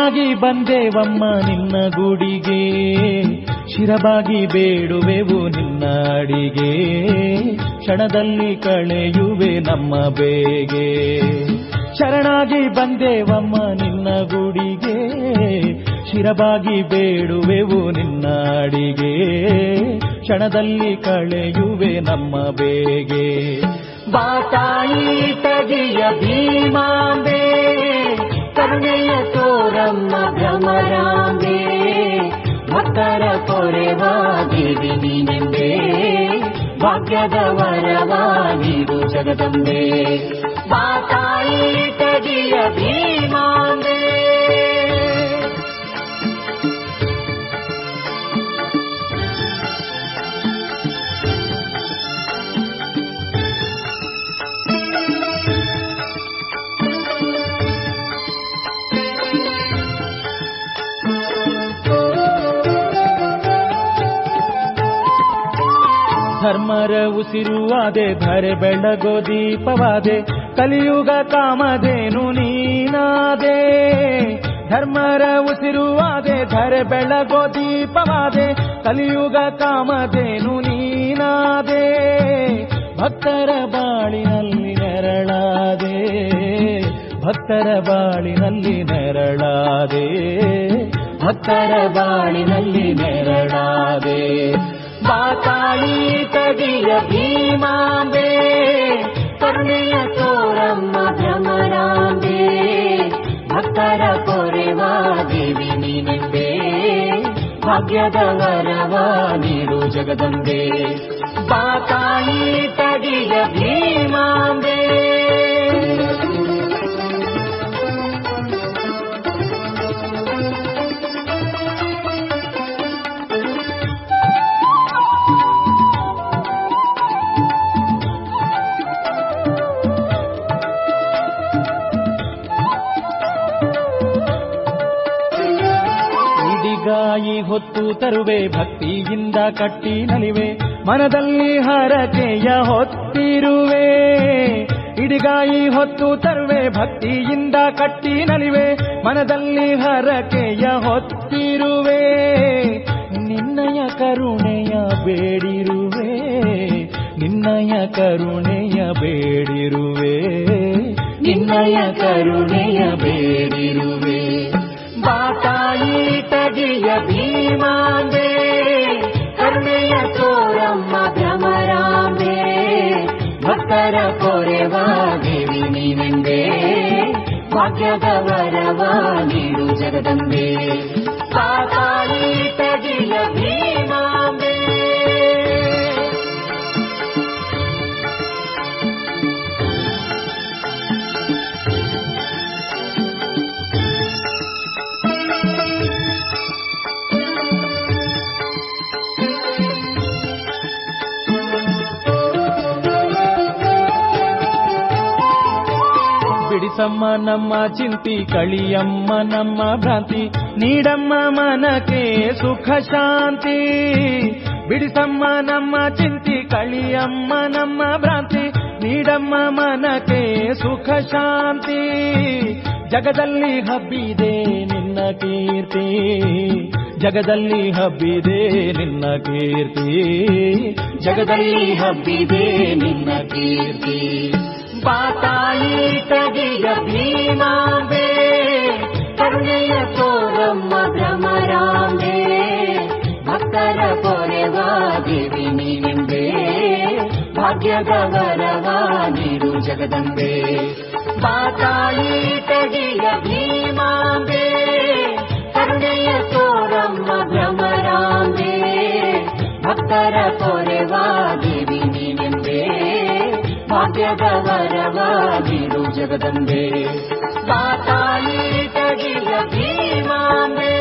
ಶರಣಾಗಿ ಬಂದೇವಮ್ಮ ನಿನ್ನ ಗುಡಿಗೆ ಶಿರಬಾಗಿ ಬೇಡುವೆವು ನಿನ್ನ ಅಡಿಗೆ ಕ್ಷಣದಲ್ಲಿ ಕಳೆಯುವೆ ನಮ್ಮ ಬೇಗೆ ಶರಣಾಗಿ ಬಂದೇವಮ್ಮ ನಿನ್ನ ಗುಡಿಗೆ ಶಿರಬಾಗಿ ಬೇಡುವೆವು ನಿನ್ನ ಅಡಿಗೆ ಕ್ಷಣದಲ್ಲಿ ಕಳೆಯುವೆ ನಮ್ಮ ಬೇಗೆ ಬಾತಾಯಿ ತಗಿಯ ಭೀಮಾಂಬೆ ಕರುಣೆಯ ತೋರಮ್ಮ ಭ್ರಮರಾಂಬೆ ಭಕ್ತರ ಪೊರೆವಾ ದೇವಿ ನೀನೆಂಬೆ ಭಾಗ್ಯದ ವರವಾ ನೀಡು ಜಗದಂಬೆ ಬಾತಾಯಿ ತಗಿಯ ಭೀಮಾಂಬೆ ಧರ್ಮರ ಉಸಿರುವಾದೆ ಧರೆ ಬೆಳಗೋ ದೀಪವಾದೆ ಕಲಿಯುಗ ಕಾಮಧೇನು ನೀನಾದೆ ಧರ್ಮರ ಉಸಿರುವಾದೆ ಧರೆ ಬೆಳಗೋ ದೀಪವಾದೆ ಕಲಿಯುಗ ಕಾಮಧೇನು ನೀನಾದೆ ಭಕ್ತರ ಬಾಳಿನಲ್ಲಿ ನೆರಳಾದೆ ಭಕ್ತರ ಬಾಳಿನಲ್ಲಿ ನೆರಳಾದೆ ಭಕ್ತರ ಬಾಳಿನಲ್ಲಿ ನೆರಳಾದೆ ಬಾತಾಯಿ ತಗಿಯ ಭೀಮಾಂಬೆ ಕರುಣೆಯ ತೋರಮ್ಮ ಭ್ರಮರಾಂಬೆ ಭಕ್ತರ ಪೊರೆವಾ ದೇವಿ ನೀನೆಂಬೆ ಭಾಗ್ಯದ ವರವಾ ನೀಡು ಜಗದಂಬೆ ಬಾತಾಯಿ ತಗಿಯ ಭೀಮಾಂಬೆ ಇಡಿಗಾಯಿ ಹೊತ್ತು ತರುವೆ ಭಕ್ತಿಯಿಂದ ಕಟ್ಟಿ ನಲಿವೆ ಮನದಲ್ಲಿ ಹರಕೆಯ ಹೊತ್ತಿರುವೆ ಇಡಿಗಾಯಿ ಹೊತ್ತು ತರುವೆ ಭಕ್ತಿಯಿಂದ ಕಟ್ಟಿ ನಲಿವೆ ಮನದಲ್ಲಿ ಹರಕೆಯ ಹೊತ್ತಿರುವೆ ನಿನ್ನಯ ಕರುಣೆಯ ಬೇಡಿರುವೆ ನಿನ್ನಯ ಕರುಣೆಯ ಬೇಡಿರುವೆ ನಿನ್ನಯ ಕರುಣೆಯ ಬೇಡಿರುವೆ ಬಾತಾಯಿ ತಗಿಯ ಭೀಮಾಂಬೆ ಕರುಣೆಯ ತೋರಮ್ಮ ಭ್ರಮರಾಂಬೆ ಭಕ್ತರ ಪೊರೆವಾ ದೇವಿ ನೀನೆಂಬೆ ಭಾಗ್ಯದ ವರವಾ ನೀಡು ಜಗದಂಬೆ ಬಾತಾಯಿ ತಗಿಯ ಭೀಮಾಂಬೆ ಬಿಡಿಸಮ್ಮ ನಮ್ಮ ಚಿಂತಿ ಕಳಿಯಮ್ಮ ನಮ್ಮ ಭ್ರಾಂತಿ ನೀಡಮ್ಮ ಮನಕ್ಕೆ ಸುಖ ಶಾಂತಿ ಬಿಡಿಸಮ್ಮ ನಮ್ಮ ಚಿಂತಿ ಕಳಿಯಮ್ಮ ನಮ್ಮ ಭ್ರಾಂತಿ ನೀಡಮ್ಮ ಮನಕ್ಕೆ ಸುಖ ಶಾಂತಿ ಜಗದಲ್ಲಿ ಹಬ್ಬಿದೆ ನಿನ್ನ ಕೀರ್ತಿ ಜಗದಲ್ಲಿ ಹಬ್ಬಿದೆ ನಿನ್ನ ಕೀರ್ತಿ ಜಗದಲ್ಲಿ ಹಬ್ಬಿದೆ ನಿನ್ನ ಕೀರ್ತಿ ಬಾತಾಯಿ ತಗಿಯ ಭೀಮಾಂಬೆ ಕರುಣೆಯ ತೋರಮ್ಮ ಭ್ರಮರಾಂಬೆ ಭಕ್ತರ ಪೊರೆವಾ ದೇವಿ ನೀನೆಂಬೆ ಭಾಗ್ಯದ ವರವಾ ನೀಡು ಜಗದಂಬೆ ಬಾತಾಯಿ ತಗಿಯ ಭೀಮಾಂಬೆ ಕರುಣೆಯ ತೋರಮ್ಮ ಭ್ರಮರಾಂಬೆ ಭಕ್ತರ ಪೊರೆವಾ ದೇವಿ ನೀನೆಂಬೆ ಭಾಗ್ಯದ ವರವಾ ನೀಡು ಜಗದಂಬೆ ಬಾತಾಯಿ ತಗಿಯ ಭೀಮಾಂಬೆ